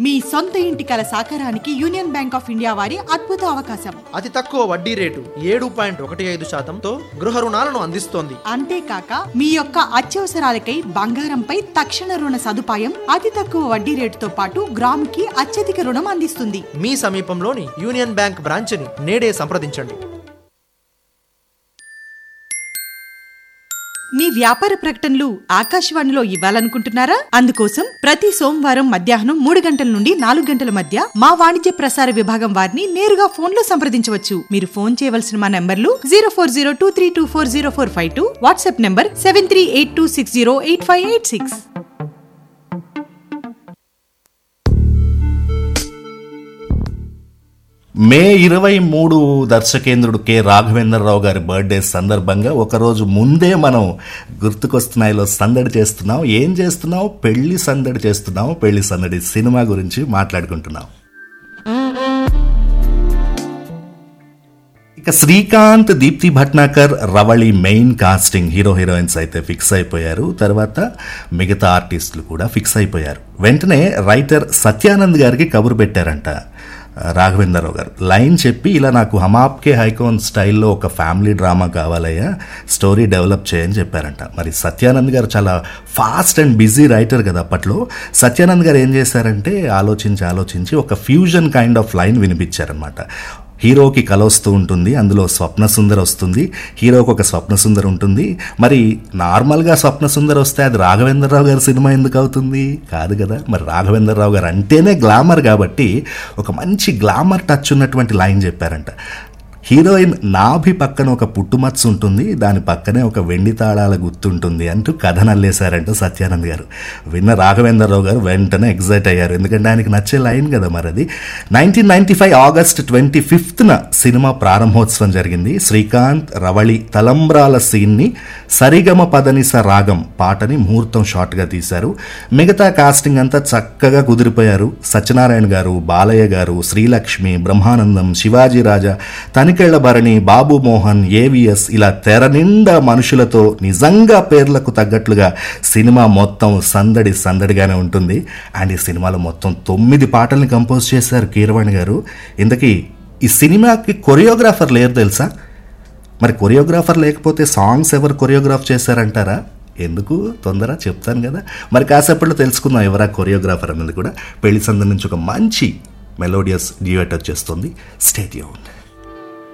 మీ సొంత ఇంటి కల సాకారానికి యూనియన్ బ్యాంక్ ఆఫ్ ఇండియా వారి అద్భుత అవకాశం అతి తక్కువ వడ్డీ రేటు ఏడు పాయింట్ ఒకటి ఐదు శాతంతో గృహ రుణాలను అందిస్తోంది అంతేకాక మీ యొక్క అత్యవసరాలకై బంగారంపై తక్షణ రుణ సదుపాయం అతి తక్కువ వడ్డీ రేటుతో పాటు గ్రాముకి అత్యధిక రుణం అందిస్తుంది మీ సమీపంలోని యూనియన్ బ్యాంక్ బ్రాంచ్ని నేడే సంప్రదించండి మీ వ్యాపార ప్రకటనలు ఆకాశవాణిలో ఇవ్వాలనుకుంటున్నారా అందుకోసం ప్రతి సోమవారం మధ్యాహ్నం మూడు గంటల నుండి నాలుగు గంటల మధ్య మా వాణిజ్య ప్రసార విభాగం వారిని నేరుగా ఫోన్ లో సంప్రదించవచ్చు మీరు ఫోన్ చేయవలసిన మా నంబర్లు zero four zero two three two four zero four five two WhatsApp number seven three eight two six zero eight five eight six మే ఇరవై మూడు దర్శకేంద్రుడు కె రాఘవేంద్రరావు గారి బర్త్డే సందర్భంగా ఒకరోజు ముందే మనం గుర్తుకొస్తున్నాయిలో సందడి చేస్తున్నాం ఏం చేస్తున్నాం పెళ్లి సందడి చేస్తున్నాం పెళ్లి సందడి సినిమా గురించి మాట్లాడుకుంటున్నాం ఇక Srikanth Deepti Bhatnagar Ravali main casting hero heroines అయితే ఫిక్స్ అయిపోయారు తర్వాత మిగతా ఆర్టిస్టులు కూడా ఫిక్స్ అయిపోయారు వెంటనే రైటర్ సత్యానంద్ గారికి కబురు పెట్టారంట రాఘవేంద్రరావు గారు లైన్ చెప్పి ఇలా నాకు హమాప్కే హైకోన్ స్టైల్లో ఒక ఫ్యామిలీ డ్రామా కావాలయ్యా స్టోరీ డెవలప్ చేయని చెప్పారంట మరి సత్యానంద్ గారు చాలా ఫాస్ట్ అండ్ బిజీ రైటర్ కదా అప్పట్లో సత్యానంద్ గారు ఏం చేశారంటే ఆలోచించి ఆలోచించి ఒక ఫ్యూజన్ కైండ్ ఆఫ్ లైన్ వినిపించారనమాట హీరోకి కల వస్తూ ఉంటుంది అందులో స్వప్న సుందర్ వస్తుంది హీరోకి ఒక స్వప్న సుందర్ ఉంటుంది మరి నార్మల్గా స్వప్న సుందర్ వస్తే అది రాఘవేంద్రరావు గారి సినిమా ఎందుకు అవుతుంది కాదు కదా మరి రాఘవేంద్రరావు గారు అంటేనే గ్లామర్ కాబట్టి ఒక మంచి గ్లామర్ టచ్ ఉన్నటువంటి లైన్ చెప్పారంట హీరోయిన్ నాభి పక్కన ఒక పుట్టుమచ్చ ఉంటుంది దాని పక్కనే ఒక వెండి తాళాల గుర్తుంటుంది అంటూ కథ నల్లేశారంట సత్యానంద్ గారు విన్న రాఘవేంద్రరావు గారు వెంటనే ఎగ్జైట్ అయ్యారు ఎందుకంటే ఆయనకి నచ్చే లైన్ కదా మరి అది nineteen ninety five August twenty ఫిఫ్త్న సినిమా ప్రారంభోత్సవం జరిగింది శ్రీకాంత్ రవళి తలంబ్రాల సీన్ని సరిగమ పదనిస రాగం పాటని ముహూర్తం షార్ట్గా తీశారు మిగతా కాస్టింగ్ అంతా చక్కగా కుదిరిపోయారు సత్యనారాయణ గారు బాలయ్య గారు శ్రీలక్ష్మి బ్రహ్మానందం శివాజీ రాజా తనికెళ్ల భరణి బాబు మోహన్ ఏవిఎస్ ఇలా తెర నిండా మనుషులతో నిజంగా పేర్లకు తగ్గట్లుగా సినిమా మొత్తం సందడి సందడిగానే ఉంటుంది అండ్ ఈ సినిమాలో మొత్తం తొమ్మిది పాటల్ని కంపోజ్ చేశారు కీరవాణి గారు ఇంతకీ ఈ సినిమాకి కొరియోగ్రాఫర్ లేరు తెలుసా మరి కొరియోగ్రాఫర్ లేకపోతే సాంగ్స్ ఎవరు కొరియోగ్రాఫ్ చేశారంటారా ఎందుకు తొందర చెప్తాను కదా మరి కాసేపట్లో తెలుసుకుందాం ఎవరా కొరియోగ్రాఫర్ అన్నది కూడా పెళ్లి సందడి నుంచి ఒక మంచి మెలోడియస్ డ్యూయట్ వచ్చేస్తుంది స్టేడియం